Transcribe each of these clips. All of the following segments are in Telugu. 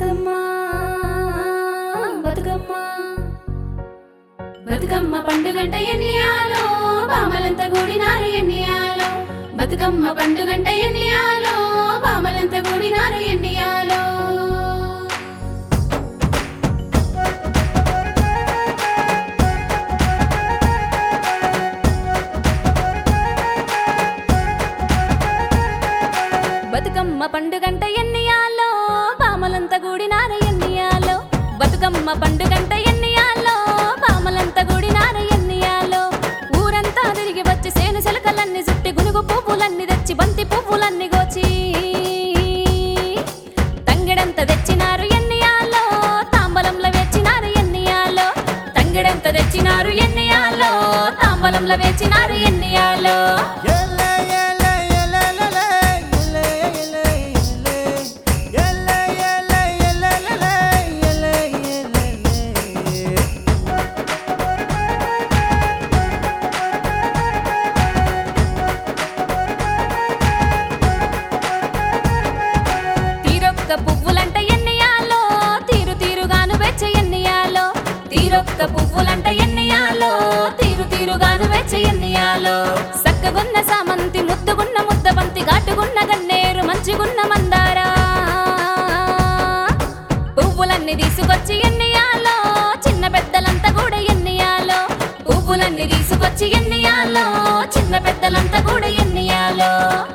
బతుకమ్మ బతుకమ్మ బతుకమ్మ పండుగంట ఎన్నియాలో బామలంత కూడినారు ఎన్నియాలో బతుకమ్మ పండుగంట ఎన్నియాలో బామలంత కూడినారు ఎన్నియాలో బతుకమ్మ పండుగంట ఎన్నియాలో బామలంత కూడినారు ఎన్నియాలో బతుకమ్మ పండుగంట ఎన్నియాలో బామలంత కూడినారు ఎన్నియాలో ఊరంతా తిరిగి వచ్చి సేను సెలకలన్నీ చుట్టి గునుగు పువ్వులన్నీ తెచ్చి బంతి పువ్వులన్నీ గోచి తంగెడంత తెచ్చినారు ఎన్నియాలో తాంబలంలో వేచినారు ఎన్నియాలో తంగెడంత తెచ్చినారు ఎన్నియాలో తాంబలంలో వేచినారు ఎన్నియాలో ఎల్లే ఎల్లే ఎల్లెలెలే, ఎల్లే ఎల్లే ఎల్లే. ఎల్లే ఎల్లే ఎల్లెలెలే, ఎల్లే ఎల్లెలే. తీరొక్క పువ్వులంట ఎన్నియాలో తీరు తీరుగాను వెచ్చ ఎన్నియాలో తీరొక్క పువ్వులంట ఎన్నియాలో తీరు తీరుగాను వెచ్చ ఎన్నియాలో సక్కగున్న సామంతి ముద్దుగున్న ముద్దబంతి ఘాటుగున్న గన్నేరు మంచిగున్న మందారా పువ్వులన్నీ తీసుకొచ్చి ఎన్నియాలో చిన్న పెద్దలంతా కూడా ఎన్నియాలో పువ్వులన్నీ తీసుకొచ్చి ఎన్నియాలో చిన్న పెద్దలంతా కూడా ఎన్నియాలో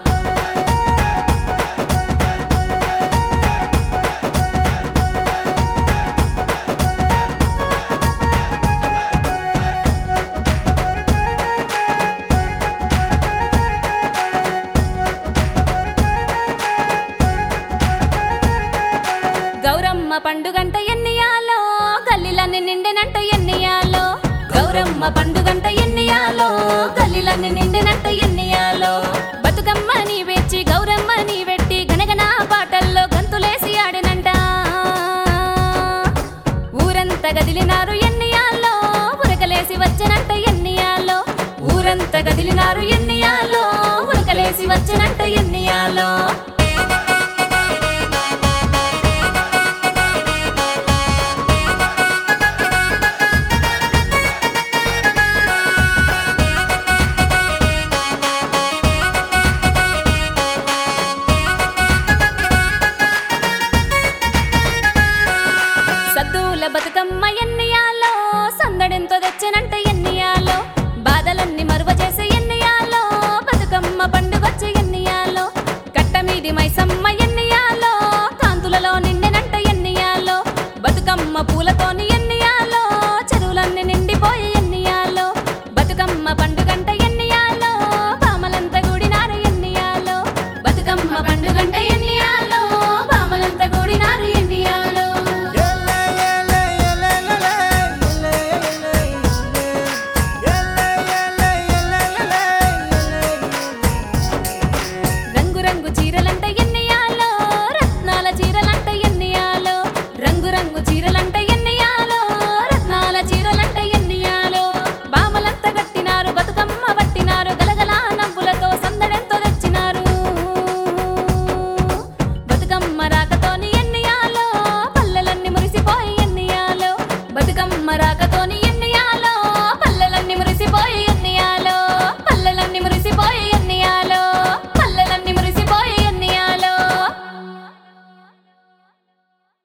గౌరమ్మ పండుగంట ఎన్నియాలో గల్లీలన్నీ నిండినంట ఎన్నియాలో గౌరమ్మ పండుగంట ఎన్నియాలో గల్లీలన్నీ నిండినంట ఎన్నియాలో బతుకమ్మ నీ వెచ్చి గౌరమ్మ నీ వెట్టి గనగన పాటల్లో గంతులేసి ఆడినంట ఊరంతా గదిలినారు ఎన్నియాలో ఉరకలేసి వచ్చనంట ఎన్నియాలో ఊరంతా గదిలినారు ఎన్నియాలో ఉరకలేసి వచ్చనంట ఎన్నియాలో